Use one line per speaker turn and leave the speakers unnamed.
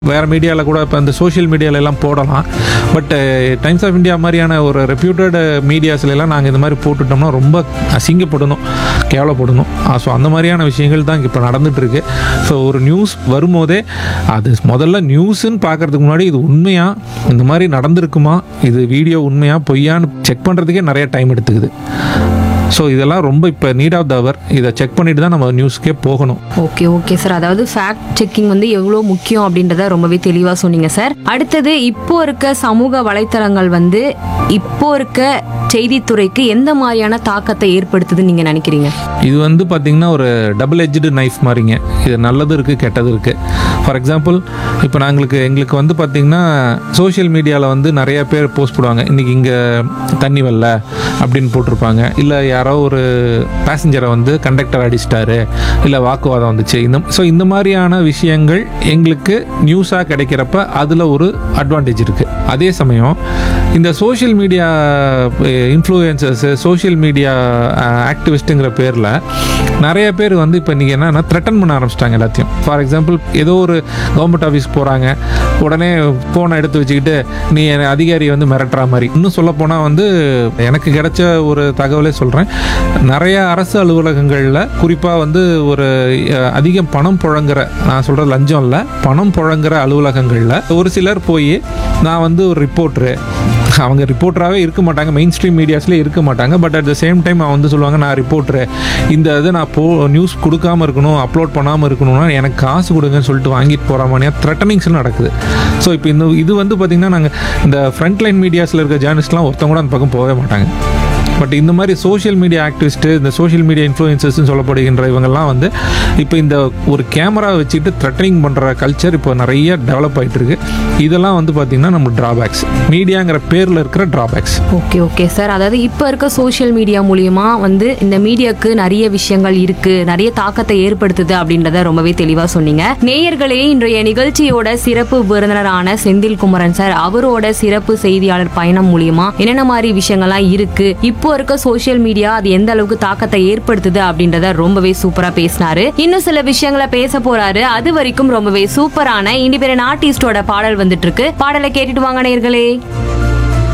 வேறு மீடியாவில் கூட இப்போ இந்த சோஷியல் மீடியால எல்லாம் போடலாம் பட் டைம்ஸ் ஆஃப் இந்தியா மாதிரியான ஒரு ரெப்யூட்டட் மீடியாஸ்ல எல்லாம் நாங்கள் இந்த மாதிரி போட்டுட்டோம்னா ரொம்ப அசிங்கப்படணும் கேவலப்படணும் ஸோ அந்த மாதிரியான விஷயங்கள் தான் இப்போ நடந்துட்டு இருக்கு ஸோ ஒரு நியூஸ் வரும்போதே அது முதல்ல நியூஸ்ன்னு பார்க்கறதுக்கு முன்னாடி இது உண்மையா இந்த மாதிரி நடந்திருக்குமா இது வீடியோ உண்மையா பொய்யான்னு செக் பண்ணுறதுக்கே நிறைய டைம் எடுத்துக்குது ஸோ இதெல்லாம் ரொம்ப இப்போ நீட் ஆஃப் த அவர் இதை செக் பண்ணிட்டு தான் நம்ம நியூஸ்க்கே போகணும்
ஓகே ஓகே சார் அதாவது ஃபேக்ட் செக்கிங் வந்து எவ்வளோ முக்கியம் அப்படின்றத ரொம்பவே தெளிவாக சொன்னீங்க சார் அடுத்தது இப்போ இருக்க சமூக வலைத்தளங்கள் வந்து இப்போ இருக்க செய்தித்துறைக்கு எந்த மாதிரியான தாக்கத்தை ஏற்படுத்துதுன்னு நீங்கள் நினைக்கிறீங்க
இது வந்து பார்த்திங்கன்னா ஒரு டபுள் எட்ஜ்டு நைஃப் மாதிரிங்க இது நல்லதும் இருக்குது கெட்டதும் இருக்குது ஃபார் எக்ஸாம்பிள் இப்போ நாங்களுக்கு எங்களுக்கு வந்து பார்த்திங்கன்னா சோஷியல் மீடியாவில் வந்து நிறைய பேர் போஸ்ட் போடுவாங்க இன்றைக்கி இங்கே தண்ணி வரல அப்படின்னு போட்டிருப்பாங்க இல்லை யாரோ ஒரு பேசஞ்சரை வந்து கண்டக்டர் அடிச்சிட்டாரு இல்லை வாக்குவாதம் வந்துச்சு இந்த ஸோ இந்த மாதிரியான விஷயங்கள் எங்களுக்கு நியூஸாக கிடைக்கிறப்ப அதில் ஒரு அட்வான்டேஜ் இருக்குது அதே சமயம் இந்த social media influencers social media ஆக்டிவிஸ்ட்டுங்கிற பேரில் நிறைய பேர் வந்து இப்போ இன்றைக்கி என்னன்னா த்ரெட்டன் பண்ண ஆரம்பிச்சிட்டாங்க எல்லாத்தையும் ஃபார் எக்ஸாம்பிள் ஏதோ ஒரு கவர்மெண்ட் ஆஃபீஸ் போகிறாங்க உடனே ஃபோனை எடுத்து வச்சுக்கிட்டு நீ என்னை அதிகாரி வந்து மிரட்டுற மாதிரி இன்னும் சொல்ல போனால் வந்து எனக்கு கிடைச்ச ஒரு தகவலே சொல்கிறேன் நிறைய அரசு அலுவலகங்களில் குறிப்பாக வந்து ஒரு அஹ், அதிகம் பணம் புழங்குற நான் சொல்கிறது லஞ்சம் இல்லை பணம் புழங்குற அலுவலகங்களில் ஒரு சிலர் போய் நான் வந்து ஒரு ரிப்போர்ட்ரு அவங்க ரிப்போர்ட்டராகவே இருக்க மாட்டாங்க மெயின் ஸ்ட்ரீம் மீடியாஸ்லேயே இருக்க மாட்டாங்க but at the same time அவன் வந்து சொல்லுவாங்க நான் ரிப்போர்ட்ரு இந்த இது நான் போ நியூஸ் கொடுக்காம இருக்கணும் அப்லோட் பண்ணாமல் இருக்கணும்னா எனக்கு காசு கொடுங்கன்னு சொல்லிட்டு வாங்கிட்டு போகிற மாதிரியா த்ரெட்டனிங்ஸ் நடக்குது ஸோ இப்போ இந்த இது வந்து பார்த்திங்கன்னா நாங்கள் இந்த ஃப்ரண்ட் லைன் மீடியாஸில் இருக்க ஜேர்னலிஸ்ட்லாம் ஒருத்தவங்க கூட அந்த பக்கம் போகவே மாட்டாங்க பட் இந்த மாதிரி சோஷியல் மீடியா ஆக்டிவிஸ்ட்டு இந்த சோஷியல் மீடியா இன்ஃப்ளூயன்சஸ்ன்னு சொல்லப்படுகின்ற இவங்கெல்லாம் வந்து இப்போ இந்த ஒரு கேமரா வச்சுட்டு த்ரெட்டனிங் பண்ணுற கல்ச்சர் இப்போ நிறைய டெவலப் ஆகிட்டு இருக்கு இதெல்லாம் வந்து பார்த்திங்கன்னா நம்ம ட்ராபேக்ஸ் மீடியாங்கிற பேரில் இருக்கிற ட்ராபேக்ஸ்
ஓகே ஓகே சார் அதாவது இப்போ இருக்க சோஷியல் மீடியா மூலியமா வந்து இந்த மீடியாக்கு நிறைய விஷயங்கள் இருக்கு நிறைய தாக்கத்தை ஏற்படுத்துது அப்படின்றத ரொம்பவே தெளிவா சொன்னீங்க நேயர்களே இன்றைய நிகழ்ச்சியோட சிறப்பு விருந்தினரான செந்தில் குமரன் சார் அவரோட சிறப்பு செய்தியாளர் பயணம் மூலியமா என்னென்ன மாதிரி விஷயங்கள்லாம் இருக்கு இப்போ இருக்க சோஷியல் மீடியா அது எந்த அளவுக்கு தாக்கத்தை ஏற்படுத்துது அப்படின்றத ரொம்பவே சூப்பரா பேசினாரு இன்னும் சில விஷயங்களை பேச போறாரு அது வரைக்கும் ரொம்பவே சூப்பரான இண்டிபெண்டன்ட் ஆர்டிஸ்டோட பாடல் வந்துட்டு இருக்கு பாடலை கேட்டுட்டு வாங்க நேயர்களே